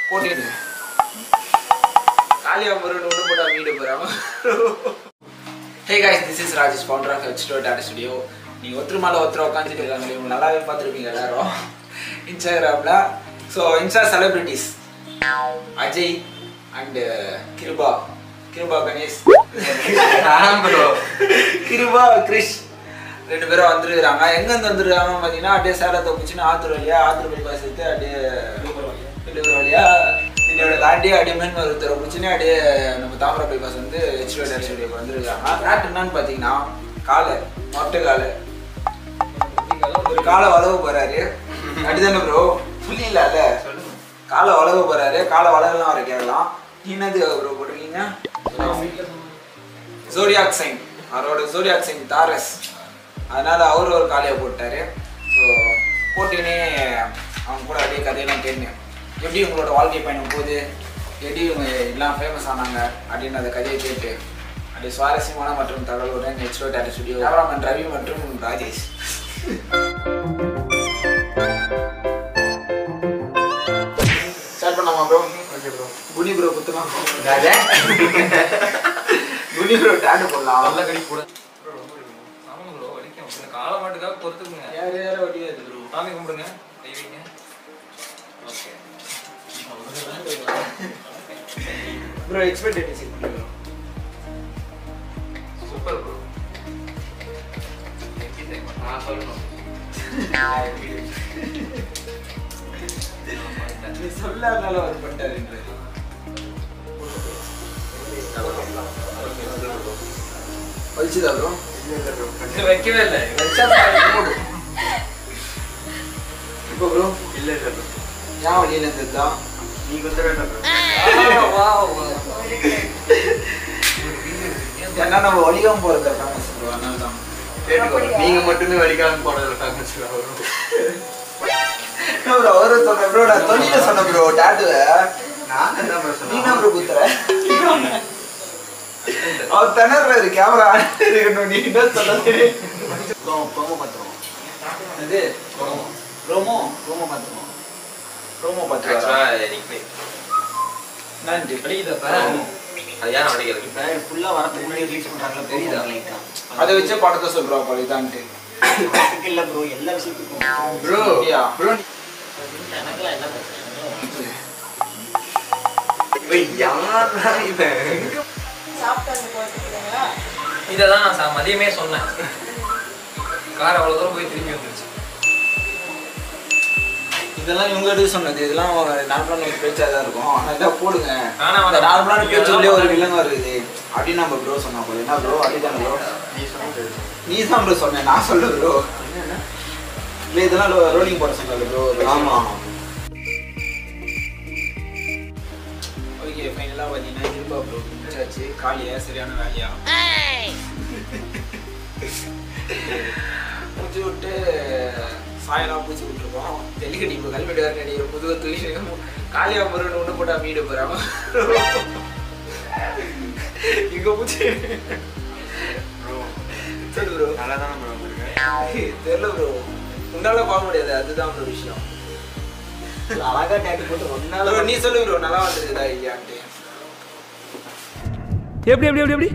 போட்டிடு காலியா முருகன் ஒன்று போட்டா வீடு போறாம hey guys this is Rajesh founder of ஹெச்டோ டாட்டா ஸ்டுடியோ நீங்கள் ஒருத்தர் மேலே ஒருத்தர் உட்காந்துட்டு இருக்காங்க இவங்க நல்லாவே பார்த்துருப்பீங்க எல்லாரும் இன்ஸ்டாகிராமில் so insta celebrities Ajay and Kiruba Kiruba Ganesh Kiruba Krish ரெண்டு பேரும் வந்துருக்காங்க எங்கேருந்து வந்துருக்காங்க பார்த்தீங்கன்னா அப்படியே சேலத்தை பிடிச்சின்னு ஆத்தூர் வழியா ஆத்தூர் பைபாஸ் எடுத்து அப்படியே வெளியூர் வழியா இதோட தாண்டி அப்படியே மென் ஒருத்தரை பிடிச்சின்னு அப்படியே நம்ம தாமரை பைபாஸ் வந்து ஹெச்டி ஸ்டுடியோக்கு வந்துருக்காங்க ரேட் என்னன்னு பார்த்தீங்கன்னா காலை மொட்டை காலை ஒரு காலை வளவு போறாரு அப்படிதானே ப்ரோ புள்ளி இல்ல காலை வளவு போறாரு காலை வளவெல்லாம் வர கேட்கலாம் நீ என்னது ப்ரோ போட்டிருக்கீங்க ஜோடியாக் சைன் அவரோட ஜோடியாக் சைன் தாரஸ் அதனால அவர் ஒரு காலையை போட்டாரு ஸோ போட்டுனே அவங்க கூட அப்படியே கதையெல்லாம் கேட்டேன் எப்படி உங்களோட வாழ்க்கை பயணம் போகுது எப்படி இவங்க எல்லாம் ஃபேமஸ் ஆனாங்க அப்படின்னு அந்த கதையை கேட்டு அப்படியே சுவாரஸ்யமான மற்றும் தகவலுடன் next data studio cameraman Ravi மற்றும் ராஜேஷ் ஸ்டார்ட் பண்ணலாமா ப்ரோ ஓகே ப்ரோ குனி ப்ரோ குத்துலாம் குனி ப்ரோ டேட்டு போடலாம் நல்ல கடி கூட ஆமாங்க ப்ரோ வலிக்கும் இந்த கால மாட்டுக்காக பொறுத்துக்குங்க யார் யார வட்டியாது ப்ரோ சாமி கும்பிடுங்க கை வைங்க ஓகே ப்ரோ எக்ஸ்பெக்டேட் செக் பண்ணுங்க சூப்பர் ப்ரோ நான் சொல்லணும் நீ சொல்லாதனால அவர் பண்ணிட்டாரு வலிச்சுதா ப்ரோ வைக்கவே இல்லை வச்சா மூடு இப்போ ப்ரோ இல்லை இல்லை ப்ரோ ஏன் வழியில இருந்ததா நீ குத்த வேண்டாம் ப்ரோ ஏன்னா நம்ம வலிகாம போறது ஃபேமஸ் ப்ரோ அதனால தான் நீங்க மட்டுமே வலிக்காம போனதுல ஃபேமஸ் வரும் ப்ரோ அவரு சொன்ன ப்ரோ நான் தொழில சொன்ன ப்ரோ டாட்டுவை நான் என்ன ப்ரோ நீ என்ன ப்ரோ குத்துற அவர் திணறாரு கேமரா இருக்கணும் நீ என்ன சொல்றது ப்ரோமோ பார்த்துருவோம் இது ப்ரோமோ ப்ரோமோ பார்த்துருவோம் ப்ரோமோ பார்த்துருவோம் நன்றி அது ஏன் வடிக்கிறது ஃபுல்லா வரதுக்கு முன்னாடி ரிலீஸ் பண்றாங்கல தெரியுதா? லைட்டா அதை வச்சு படத்தை சொல்றோம் அப்போ இதான்ட்டு அதுக்கு இல்ல ப்ரோ எல்லா விஷயத்துக்கும் ப்ரோ அப்படியா? ப்ரோ எனக்குலாம் என்ன பிரச்சனை இவன் யாரா இவன் சாப்பிட்டு போட்டுக்கிறீங்களா இதை தான் நான் ச- மதியமே சொன்னேன் கார் அவ்வளோ தூரம் போய் திரும்பி வந்துருச்சு இதெல்லாம் இவங்க எடுத்து சொன்னது இதெல்லாம் நார்மலான ஒரு பேச்சா தான் இருக்கும் ஆனா இதான் போடுங்க ஆனா அந்த அவன் நார்மலான இதெல்லாம் பேச்சுள்ளே ஒரு பண்ணாம- வில்லங்க வருது அப்படின்னு நம்ம ப்ரோ சொன்னா போல என்ன ப்ரோ அப்படிதான் ப்ரோ நீ சொன்னது நீ தான் ப்ரோ சொன்ன நான் சொல்ல ப்ரோ இல்லை இதெல்லாம் ரோலிங் போட சொன்னல ப்ரோ ஆமா. ஓகே ஃபைனலாக பார்த்தீங்கன்னா இருப்பா ப்ரோ முடிச்சாச்சு காலியா சரியான வேலையா முடிச்சு விட்டு சாயலாம் பூச்சி விட்டுருக்கோம் தெளிக்கடி இப்போ கல்வெட்டு வேறு நடிக்கிற புதுவை தூக்கி காலியா முருகன் ஒன்று போட்டா வீடு போகிறாம இங்கே பூச்சி சரி ப்ரோ நல்லா தானே ப்ரோ வந்திருக்கேன் தெரியல ப்ரோ உன்னால பார்க்க முடியாது அதுதான் ப்ரோ விஷயம் அழகா டேட்டு போட்டு ப்ரோ ஒன்னால நீ சொல்லு ப்ரோ நல்லா வந்திருக்குதா இல்லையான்ட்டு எப்படி எப்படி எப்படி எப்படி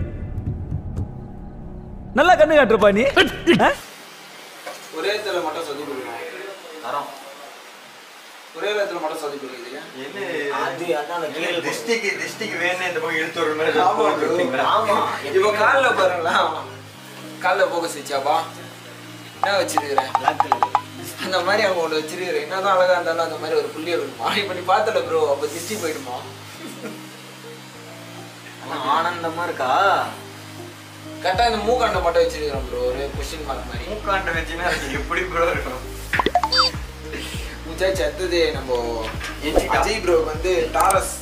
நல்லா கண்ணு காட்டுறப்பா நீ ஆ? ஒரே இடத்துல மட்டும் சொல்லி கொடுக்கணும் தரோம் ஒரே இடத்துல மட்டும் சொல்லி கொடுக்குறீங்க அது அதான் அந்த கீழே டிஸ்டிக் டிஸ்டிக் வேணும் இந்த பக்கம் இழுத்து ஒரு மாதிரி ஆமா bro. ஆமா இப்போ காலில் பாருங்களேன் காலில் போக வச்சாப்பா என்ன வச்சிருக்கிறேன் பிளாக் கலர் அந்த மாதிரி அவங்க ஒன்று வச்சிருக்கிறேன் என்னதான் அழகா இருந்தாலும் அந்த மாதிரி ஒரு புள்ளிய வேணுமா இப்போ நீ பார்த்தல ப்ரோ அப்போ திஷ்டி போயிடுமா ஆனந்தமா இருக்கா கரெக்டாக இந்த மூக்காண்டை மட்டும் வச்சிருக்கிறேன் ப்ரோ ஒரு கொஸ்டின் மார்க் மாதிரி மூக்காண்ட வச்சுன்னா அது எப்படி ப்ரோ இருக்கும் முச்சாச்சு அடுத்தது நம்ம எஞ்சிட்டா. அஜய் ப்ரோக்கு வந்து டாரஸ்